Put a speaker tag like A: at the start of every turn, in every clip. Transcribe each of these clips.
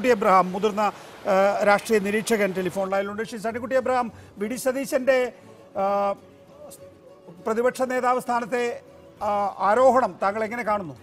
A: സണ്ണിക്കുട്ടി Abraham മുതിർന്ന ആ, രാഷ്ട്രീയ നിരീക്ഷകൻ ടെലിഫോൺ ലൈനിലുണ്ട് ശ്രീ സണ്ണിക്കുട്ടി എബ്രഹാം വി ഡി സതീശന്റെ ആ, പ്രതിപക്ഷ നേതാവ് സ്ഥാനത്തെ ആ, ആരോഹണം താങ്കൾ എങ്ങനെ കാണുന്നു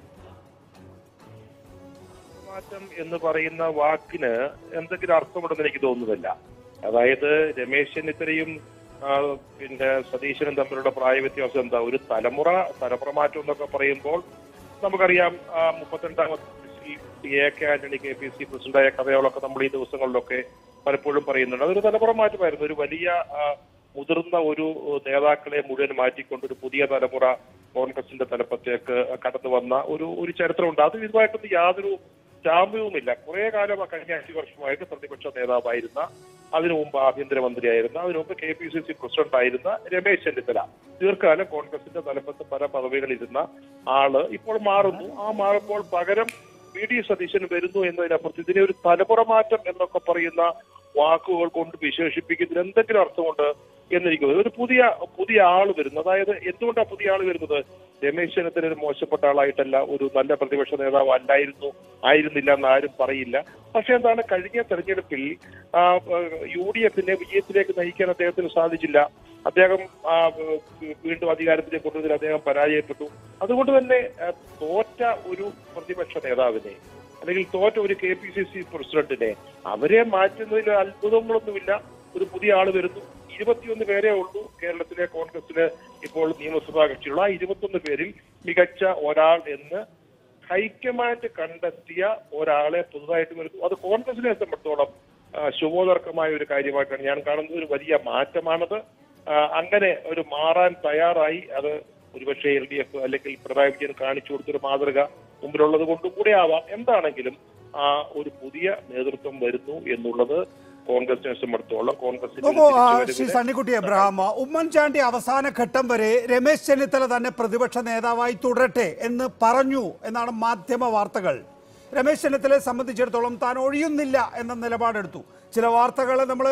B: മാറ്റം എന്ന് പറയുന്ന വാക്കിന് എന്തെങ്കിലും അർത്ഥമുണ്ടെന്ന് എനിക്ക് തോന്നുന്നില്ല അതായത് രമേശ് ചെന്നിത്തലയും ആ, പിന്നെ സതീശനും തമ്മിലുള്ള പ്രായ വ്യത്യാസം എന്താ ഒരു തലമുറ തലമുറ മാറ്റം എന്നൊക്കെ പറയുമ്പോൾ നമുക്കറിയാം ആ, മുപ്പത്തിരണ്ടാമത്തെ വയസ്സിൽ A K Antony K P C പ്രസിഡന്റായ കഥകളൊക്കെ നമ്മൾ ഈ ദിവസങ്ങളിലൊക്കെ പലപ്പോഴും പറയുന്നുണ്ട് അതൊരു തലമുറ മാറ്റമായിരുന്നു ഒരു വലിയ ആ, മുതിർന്ന ഒരു നേതാക്കളെ മുഴുവൻ മാറ്റിക്കൊണ്ട് ഒരു പുതിയ തലമുറ കോൺഗ്രസിന്റെ തലപ്പത്തേക്ക് കടന്നു വന്ന ഒരു ഒരു ചരിത്രമുണ്ട് അത് ഇതുമായിട്ടൊന്നും യാതൊരു ജാമ്യവുമില്ല കുറെ കാലം ആ കഴിഞ്ഞ അഞ്ചു വർഷമായിട്ട് പ്രതിപക്ഷ നേതാവായിരുന്ന അതിനു മുമ്പ് ആഭ്യന്തരമന്ത്രിയായിരുന്ന അതിനു മുമ്പ് K P C C president ആയിരുന്ന രമേശ് ചെന്നിത്തല ദീർഘകാലം കോൺഗ്രസിന്റെ തലപ്പത്ത് പല പദവികളിരുന്ന ആള് ഇപ്പോൾ മാറുന്നു ആ മാറുമ്പോൾ പകരം വി ഡി സതീശൻ വരുന്നു എന്നതിനപ്പുറത്ത് ഇതിനെ ഒരു തലമുറ മാറ്റം എന്നൊക്കെ പറയുന്ന വാക്കുകൾ കൊണ്ട് വിശേഷിപ്പിക്കുന്നതിന് എന്തെങ്കിലും അർത്ഥമുണ്ട് എന്നെനിക്ക് തോന്നുന്നു. ഒരു പുതിയ പുതിയ ആള് വരുന്നു അതായത് എന്തുകൊണ്ടാണ് പുതിയ ആള് വരുന്നത് രമേശ് ചെന്നിത്തല ഒരു മോശപ്പെട്ട ആളായിട്ടല്ല ഒരു നല്ല പ്രതിപക്ഷ നേതാവ് അല്ലായിരുന്നു ആയിരുന്നില്ല എന്ന് ആരും പറയില്ല പക്ഷെ എന്താണ് കഴിഞ്ഞ തെരഞ്ഞെടുപ്പിൽ ആ, യു ഡി എഫിനെ വിജയത്തിലേക്ക് നയിക്കാൻ അദ്ദേഹത്തിന് സാധിച്ചില്ല അദ്ദേഹം ആ, വീണ്ടും അധികാരത്തിലേക്ക് കൊണ്ടുവന്നതിൽ അദ്ദേഹം പരാജയപ്പെട്ടു അതുകൊണ്ട് തന്നെ ആ, തോറ്റ ഒരു പ്രതിപക്ഷ നേതാവിനെ അല്ലെങ്കിൽ തോറ്റ ഒരു കെ പി സി സി പ്രസിഡന്റിനെ അവരെ മാറ്റുന്നതിൽ അത്ഭുതങ്ങളൊന്നുമില്ല ഒരു പുതിയ ആള് വരുന്നു ഇരുപത്തിയൊന്ന് പേരേ ഉള്ളൂ കേരളത്തിലെ കോൺഗ്രസിന് ഇപ്പോൾ നിയമസഭാ കക്ഷിയുള്ള ആ ഇരുപത്തൊന്ന് പേരിൽ മികച്ച ഒരാൾ എന്ന് ഹൈക്കമാൻഡ് കണ്ടെത്തിയ ഒരാളെ പുതുതായിട്ട് വരുന്നു അത് കോൺഗ്രസിനെ സംബന്ധിച്ചോളം ആ, ശുഭോദർക്കമായ ഒരു കാര്യമായിട്ടാണ് ഞാൻ കാണുന്നത് ഒരു വലിയ മാറ്റമാണത് ആ, അങ്ങനെ ഒരു മാറാൻ തയ്യാറായി അത് ഒരുപക്ഷെ എൽ ഡി എഫ് അല്ലെങ്കിൽ പിണറായി വിജയൻ കാണിച്ചു കൊടുത്തൊരു മാതൃക മുമ്പിലുള്ളത് കൊണ്ടും കൂടെ ആവാം എന്താണെങ്കിലും ആ ഒരു പുതിയ നേതൃത്വം വരുന്നു എന്നുള്ളത് കോൺഗ്രസിനെ സംബന്ധിച്ചോളം കോൺഗ്രസിന്റെ ഒരു
A: നോക്കൂ ആ, ശ്രീ
B: തിരിച്ചുവരവിനെ
A: സണ്ണിക്കുട്ടി എബ്രഹാം ഉമ്മൻചാണ്ടി അവസാന ഘട്ടം വരെ രമേശ് ചെന്നിത്തല തന്നെ പ്രതിപക്ഷ നേതാവായി തുടരട്ടെ എന്ന് പറഞ്ഞു എന്നാണ് മാധ്യമ വാർത്തകൾ രമേശ് ചെന്നിത്തലയെ സംബന്ധിച്ചിടത്തോളം താൻ ഒഴിയുന്നില്ല എന്ന നിലപാടെടുത്തു ചില വാർത്തകൾ നമ്മൾ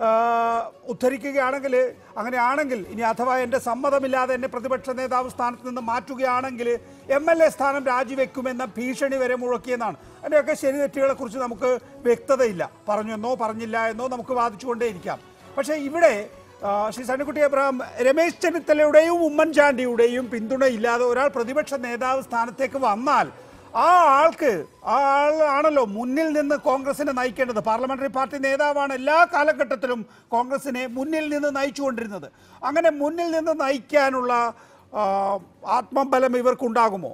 A: ഉദ്ധരിക്കുകയാണെങ്കിൽ അങ്ങനെയാണെങ്കിൽ ഇനി അഥവാ എൻ്റെ സമ്മതമില്ലാതെ എന്നെ പ്രതിപക്ഷ നേതാവ് സ്ഥാനത്ത് നിന്ന് മാറ്റുകയാണെങ്കിൽ എം എൽ എ സ്ഥാനം രാജിവെക്കുമെന്ന ഭീഷണി വരെ മുഴക്കിയെന്നാണ് അതിൻ്റെയൊക്കെ ശരി തെറ്റുകളെ കുറിച്ച് നമുക്ക് വ്യക്തതയില്ല പറഞ്ഞു എന്നോ പറഞ്ഞില്ല എന്നോ നമുക്ക് വാദിച്ചുകൊണ്ടേയിരിക്കാം പക്ഷേ ഇവിടെ ആ, ശ്രീ സണ്ണിക്കുട്ടി അബ്രഹാം രമേശ് ചെന്നിത്തലയുടെയും ഉമ്മൻചാണ്ടിയുടെയും പിന്തുണയില്ലാതെ ഒരാൾ പ്രതിപക്ഷ നേതാവ് സ്ഥാനത്തേക്ക് വന്നാൽ ആ ആൾക്ക് ആ ആളാണല്ലോ മുന്നിൽ നിന്ന് കോൺഗ്രസിനെ നയിക്കേണ്ടത് പാർലമെന്ററി പാർട്ടി നേതാവാണ് എല്ലാ കാലഘട്ടത്തിലും കോൺഗ്രസിനെ മുന്നിൽ നിന്ന് നയിച്ചുകൊണ്ടിരുന്നത് അങ്ങനെ മുന്നിൽ നിന്ന് നയിക്കാനുള്ള ആ, ആത്മബലം ഇവർക്കുണ്ടാകുമോ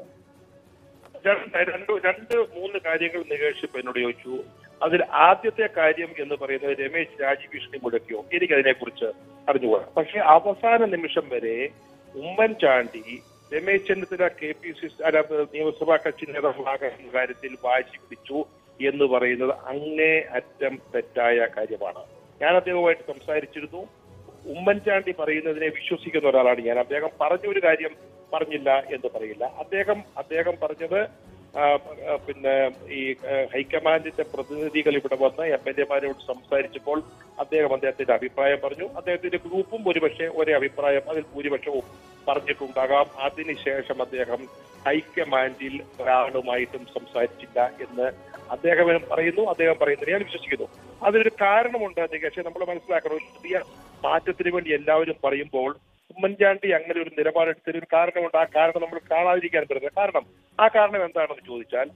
B: രണ്ട് രണ്ട് രണ്ട് മൂന്ന് കാര്യങ്ങൾ നികേഷ് ഇപ്പൊ എന്നോട് ചോദിച്ചു അതിൽ ആദ്യത്തെ കാര്യം എന്ന് പറയുന്നത് രമേശ് രാജഭീഷണി മുഴക്കിയോ എനിക്ക് അതിനെക്കുറിച്ച് അറിഞ്ഞുകൂടാ പക്ഷെ അവസാന നിമിഷം വരെ Oommen Chandy Ramesh Chennithala K P C അല്ല നിയമസഭാ കക്ഷി നേതാവാകുന്ന കാര്യത്തിൽ വാശി പിടിച്ചു എന്ന് പറയുന്നത് അങ്ങേ അറ്റം തെറ്റായ കാര്യമാണ് ഞാൻ അദ്ദേഹവുമായിട്ട് സംസാരിച്ചിരുന്നു ഉമ്മൻചാണ്ടി പറയുന്നതിനെ വിശ്വസിക്കുന്ന ഒരാളാണ് ഞാൻ അദ്ദേഹം പറഞ്ഞ ഒരു കാര്യം പറഞ്ഞില്ല എന്ന് പറയില്ല അദ്ദേഹം അദ്ദേഹം പറഞ്ഞത് ആ, ആ, പിന്നെ ഈ ആ, ഹൈക്കമാൻഡിന്റെ പ്രതിനിധികൾ ഇവിടെ വന്ന് എം എൽ എമാരോട് സംസാരിച്ചപ്പോൾ അദ്ദേഹം അദ്ദേഹത്തിന്റെ അഭിപ്രായം പറഞ്ഞു അദ്ദേഹത്തിന്റെ ഗ്രൂപ്പും ഒരുപക്ഷെ ഒരേ അഭിപ്രായം അതിൽ ഭൂരിപക്ഷവും പറഞ്ഞിട്ടുണ്ടാകാം അതിനുശേഷം അദ്ദേഹം ഹൈക്കമാൻഡിൽ ഒരാളുമായിട്ടും സംസാരിച്ചില്ല എന്ന് അദ്ദേഹം പറയുന്നു അദ്ദേഹം പറയുന്നത് ഞാൻ വിശ്വസിക്കുന്നു അതിനൊരു കാരണമുണ്ട് നികേഷ് നമ്മൾ മനസ്സിലാക്കണം ഒരു പുതിയ മാറ്റത്തിന് വേണ്ടി എല്ലാവരും പറയുമ്പോൾ ഉമ്മൻചാണ്ടി അങ്ങനെ ഒരു നിലപാടെടുത്തതിന് ഒരു കാരണമുണ്ട് ആ കാരണം നമ്മൾ കാണാതിരിക്കാൻ പറ്റില്ല കാരണം ആ കാരണം എന്താണെന്ന് ചോദിച്ചാൽ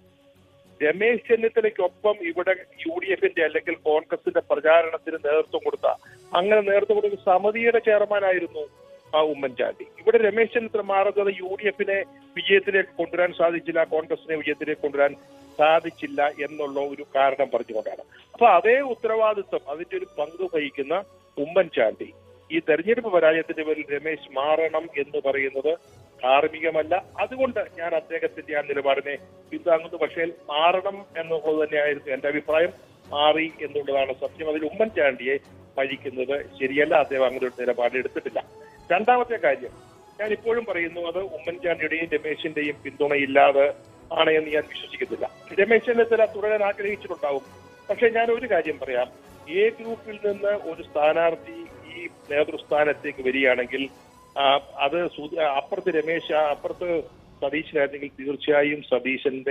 B: രമേശ് ചെന്നിത്തലയ്ക്കൊപ്പം ഇവിടെ യു ഡി എഫിന്റെ അല്ലെങ്കിൽ കോൺഗ്രസിന്റെ പ്രചാരണത്തിന് നേതൃത്വം കൊടുത്ത അങ്ങനെ നേതൃത്വം കൊടുത്ത സമിതിയുടെ ചെയർമാനായിരുന്നു ആ ഉമ്മൻചാണ്ടി ഇവിടെ രമേശ് ചെന്നിത്തല മാറുന്നത് യു ഡി എഫിനെ വിജയത്തിലേക്ക് കൊണ്ടുവരാൻ സാധിച്ചില്ല കോൺഗ്രസിനെ വിജയത്തിലേക്ക് കൊണ്ടുവരാൻ സാധിച്ചില്ല എന്നുള്ള ഒരു കാരണം പറഞ്ഞുകൊണ്ടാണ് അപ്പൊ അതേ ഉത്തരവാദിത്വം അതിന്റെ ഒരു പങ്ക് വഹിക്കുന്ന ഉമ്മൻചാണ്ടി ഈ തെരഞ്ഞെടുപ്പ് പരാജയത്തിന്റെ പേരിൽ രമേശ് മാറണം എന്ന് പറയുന്നത് ധാർമ്മികമല്ല അതുകൊണ്ട് ഞാൻ അദ്ദേഹത്തിന്റെ ആ നിലപാടിനെ പിന്താങ്ങുന്നു പക്ഷേ മാറണം എന്നുള്ളത് തന്നെയായിരുന്നു എന്റെ അഭിപ്രായം മാറി എന്നുള്ളതാണ് സത്യം അതിൽ ഉമ്മൻചാണ്ടിയെ പഴിക്കുന്നത് ശരിയല്ല അദ്ദേഹം അങ്ങനെ ഒരു നിലപാട് എടുത്തിട്ടില്ല രണ്ടാമത്തെ കാര്യം ഞാൻ ഇപ്പോഴും പറയുന്നു അത് ഉമ്മൻചാണ്ടിയുടെയും രമേശിന്റെയും പിന്തുണയില്ലാതെ ആണ് എന്ന് ഞാൻ വിശ്വസിക്കുന്നില്ല രമേശ് ചെന്നിത്തല തുടരാൻ ആഗ്രഹിച്ചിട്ടുണ്ടാവും പക്ഷെ ഞാൻ ഒരു കാര്യം പറയാം എ ഗ്രൂപ്പിൽ നിന്ന് ഒരു സ്ഥാനാർത്ഥി ഈ നേതൃസ്ഥാനത്തേക്ക് വരികയാണെങ്കിൽ ആ, അത് സു- അപ്പുറത്ത് രമേശ് ആ, അപ്പുറത്ത് സതീശനായിരുന്നെങ്കിൽ തീർച്ചയായും സതീശന്റെ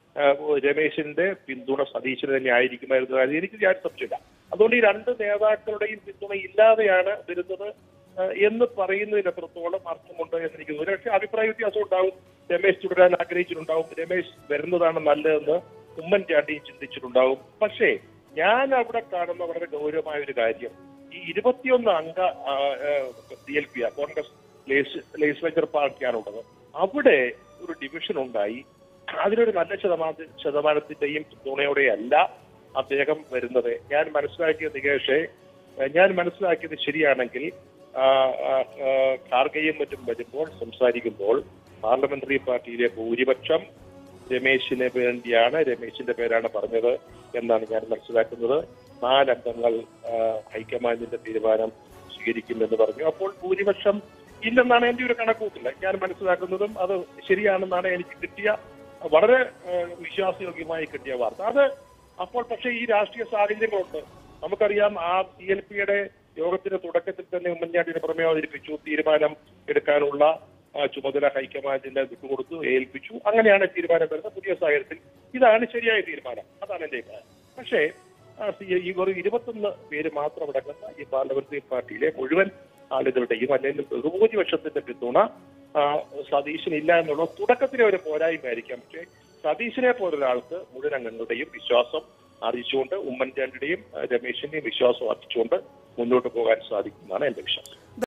B: ആ, രമേശിന്റെ പിന്തുണ സതീശന് തന്നെ ആയിരിക്കുമായിരുന്നു കാര്യം എനിക്ക് ഞാൻ സംശയമില്ല അതുകൊണ്ട് ഈ രണ്ട് നേതാക്കളുടെയും പിന്തുണ ഇല്ലാതെയാണ് വരുന്നത് ആ, എന്ന് പറയുന്നതിന് എത്രത്തോളം അർത്ഥമുണ്ട് എന്ന് എനിക്ക് തോന്നുന്നു പക്ഷേ അഭിപ്രായ വ്യത്യാസം ഉണ്ടാവും രമേശ് തുടരാൻ ആഗ്രഹിച്ചിട്ടുണ്ടാവും രമേശ് വരുന്നതാണ് നല്ലതെന്ന് ഉമ്മൻചാണ്ടിയും ചിന്തിച്ചിട്ടുണ്ടാവും പക്ഷേ ഞാൻ അവിടെ കാണുന്ന വളരെ ഗൗരവമായ ഒരു കാര്യം ഈ ഇരുപത്തിയൊന്ന് അംഗ C L P Congress legislature പാർട്ടിയാണുള്ളത് അവിടെ ഒരു ഡിവിഷൻ ഉണ്ടായി അതിനൊരു നല്ല ശതമാന ശതമാനത്തിന്റെയും പിന്തുണയോടെയല്ല അദ്ദേഹം വരുന്നത് ഞാൻ മനസ്സിലാക്കിയ നികേഷെ ഏഹ് ഞാൻ മനസ്സിലാക്കിയത് ശരിയാണെങ്കിൽ ആ, ആ, ആ, ഖാർഗെയും മറ്റും വരുമ്പോൾ സംസാരിക്കുമ്പോൾ പാർലമെന്ററി പാർട്ടിയിലെ ഭൂരിപക്ഷം രമേശിന് വേണ്ടിയാണ് രമേശിന്റെ പേരാണ് പറഞ്ഞത് എന്നാണ് ഞാൻ മനസ്സിലാക്കുന്നത് നാലംഗങ്ങൾ ആ, ഹൈക്കമാൻഡിന്റെ തീരുമാനം സ്വീകരിക്കുമെന്ന് പറഞ്ഞു അപ്പോൾ ഭൂരിപക്ഷം ഇല്ലെന്നാണ് എന്റെ ഒരു കണക്കൂട്ടില്ല ഞാൻ മനസ്സിലാക്കുന്നതും അത് ശരിയാണെന്നാണ് എനിക്ക് കിട്ടിയ വളരെ ആ, വിശ്വാസയോഗ്യമായി കിട്ടിയ വാർത്ത അത് അപ്പോൾ പക്ഷേ ഈ രാഷ്ട്രീയ സാഹചര്യങ്ങളുണ്ട് നമുക്കറിയാം ആ സി എൽ പിയുടെ യോഗത്തിന്റെ തുടക്കത്തിൽ തന്നെ ഉമ്മൻചാണ്ടിയുടെ പ്രമേയം അവതരിപ്പിച്ചു തീരുമാനം എടുക്കാനുള്ള ആ, ചുമതല ഹൈക്കമാൻഡിന് വിട്ടുകൊടുത്തു ഏൽപ്പിച്ചു അങ്ങനെയാണ് തീരുമാനം വരുന്നത് പുതിയ സാഹചര്യത്തിൽ ഇതാണ് ശരിയായ തീരുമാനം അതാണ് എന്റെ അഭിപ്രായം പക്ഷേ ആ, സി- ഈ ഒരു ഇരുപത്തൊന്ന് പേര് മാത്രം അടങ്ങുന്ന ഈ പാർലമെന്ററി പാർട്ടിയിലെ മുഴുവൻ ആളുകളുടെയും അല്ലെങ്കിൽ ബഹുഭൂരിപക്ഷത്തിന്റെ പിന്തുണ ആ, സതീശനില്ല എന്നുള്ള തുടക്കത്തിലെ ഒരു പോരായ്മയായിരിക്കാം പക്ഷേ സതീശനെ പോലൊരാൾക്ക് മുഴുവൻ അംഗങ്ങളുടെയും വിശ്വാസം ആർജിച്ചുകൊണ്ട് ഉമ്മൻചാണ്ടിയുടെയും ആ, രമേശിന്റെയും വിശ്വാസം ആർജിച്ചുകൊണ്ട് മുന്നോട്ട് പോകാൻ സാധിക്കുന്നതാണ് എന്റെ വിശ്വാസം